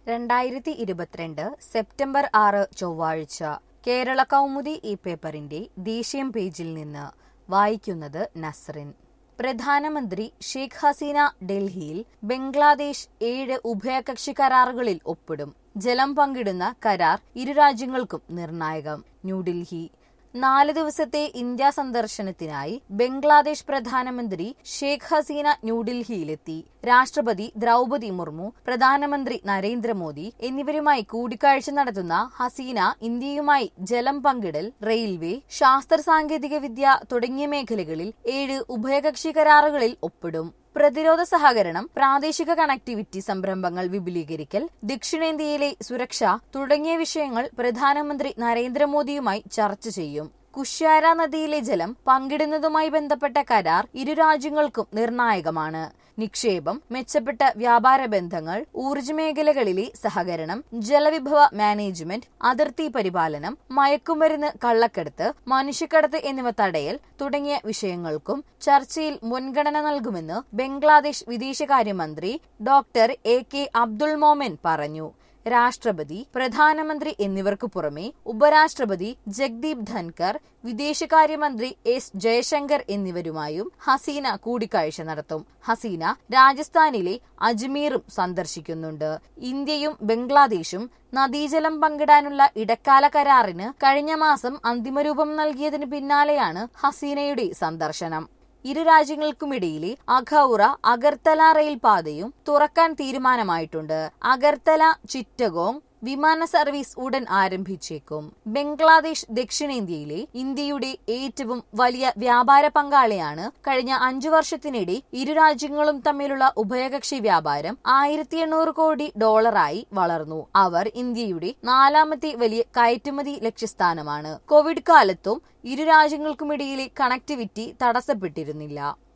രണ്ടായിരത്തി ഇരുപത്തിരണ്ട് സെപ്റ്റംബർ ആറ് ചൊവ്വാഴ്ച കേരള കൗമുദി ഈ പേപ്പറിന്റെ ദേശീയം പേജിൽ നിന്ന് വായിക്കുന്നത് നസ്റിൻ പ്രധാനമന്ത്രി ഷെയ്ഖ് ഹസീന ഡൽഹിയിൽ ബംഗ്ലാദേശ് ഏഴ് ഉഭയകക്ഷി കരാറുകളിൽ ഒപ്പിടും ജലം പങ്കിടുന്ന കരാർ ഇരു രാജ്യങ്ങൾക്കും നിർണായകം ന്യൂഡൽഹി നാല് ദിവസത്തെ ഇന്ത്യ സന്ദർശനത്തിനായി ബംഗ്ലാദേശ് പ്രധാനമന്ത്രി ഷെയ്ഖ് ഹസീന ന്യൂഡൽഹിയിലെത്തി രാഷ്ട്രപതി ദ്രൗപതി മുർമു പ്രധാനമന്ത്രി നരേന്ദ്രമോദി എന്നിവരുമായി കൂടിക്കാഴ്ച നടത്തുന്ന ഹസീന ഇന്ത്യയുമായി ജലം പങ്കിടൽ റെയിൽവേ ശാസ്ത്ര സാങ്കേതിക വിദ്യ തുടങ്ങിയ മേഖലകളിൽ ഏഴ് ഉഭയകക്ഷി കരാറുകളിൽ ഒപ്പിടും പ്രതിരോധ സഹകരണം പ്രാദേശിക കണക്ടിവിറ്റി സംരംഭങ്ങൾ വിപുലീകരിക്കൽ ദക്ഷിണേന്ത്യയിലെ സുരക്ഷ തുടങ്ങിയ വിഷയങ്ങൾ പ്രധാനമന്ത്രി നരേന്ദ്രമോദിയുമായി ചർച്ച ചെയ്യും കുശ്യാര നദിയിലെ ജലം പങ്കിടുന്നതുമായി ബന്ധപ്പെട്ട കരാർ ഇരു രാജ്യങ്ങൾക്കും നിർണായകമാണ് നിക്ഷേപം മെച്ചപ്പെട്ട വ്യാപാര ബന്ധങ്ങൾ ഊർജ്ജ മേഖലകളിലെ സഹകരണം ജലവിഭവ മാനേജ്മെന്റ് അതിർത്തി പരിപാലനം മയക്കുമരുന്ന് കള്ളക്കടത്ത് മനുഷ്യക്കടത്ത് എന്നിവ തടയൽ തുടങ്ങിയ വിഷയങ്ങൾക്കും ചർച്ചയിൽ മുൻഗണന നൽകുമെന്ന് ബംഗ്ലാദേശ് വിദേശകാര്യമന്ത്രി doctor A K Abdul Momen പറഞ്ഞു രാഷ്ട്രപതി പ്രധാനമന്ത്രി എന്നിവർക്കു പുറമെ ഉപരാഷ്ട്രപതി ജഗ്ദീപ് ധൻകർ വിദേശകാര്യമന്ത്രി എസ് ജയശങ്കർ എന്നിവരുമായും ഹസീന കൂടിക്കാഴ്ച നടത്തും ഹസീന രാജസ്ഥാനിലെ അജ്മീറും സന്ദർശിക്കുന്നുണ്ട് ഇന്ത്യയും ബംഗ്ലാദേശും നദീജലം പങ്കിടാനുള്ള ഇടക്കാല കരാറിന് കഴിഞ്ഞ മാസം അന്തിമരൂപം നൽകിയതിന് പിന്നാലെയാണ് ഹസീനയുടെ സന്ദർശനം ഇരു രാജ്യങ്ങൾക്കുമിടയിലെ അഖൌറ അഗർത്തല റെയിൽ പാതയും തുറക്കാൻ തീരുമാനമായിട്ടുണ്ട് അഗർത്തല ചിറ്റഗോങ് വിമാന സർവീസ് ഉടൻ ആരംഭിച്ചേക്കും ബംഗ്ലാദേശ് ദക്ഷിണേന്ത്യയിലെ ഇന്ത്യയുടെ ഏറ്റവും വലിയ വ്യാപാര പങ്കാളിയാണ് കഴിഞ്ഞ അഞ്ചു വർഷത്തിനിടെ ഇരു രാജ്യങ്ങളും തമ്മിലുള്ള ഉഭയകക്ഷി വ്യാപാരം ആയിരത്തി എണ്ണൂറ് കോടി ഡോളറായി വളർന്നു അവർ ഇന്ത്യയുടെ നാലാമത്തെ വലിയ കയറ്റുമതി ലക്ഷ്യസ്ഥാനമാണ് കോവിഡ് കാലത്തും ഇരു രാജ്യങ്ങൾക്കുമിടയിലെ കണക്ടിവിറ്റി തടസ്സപ്പെട്ടിരുന്നില്ല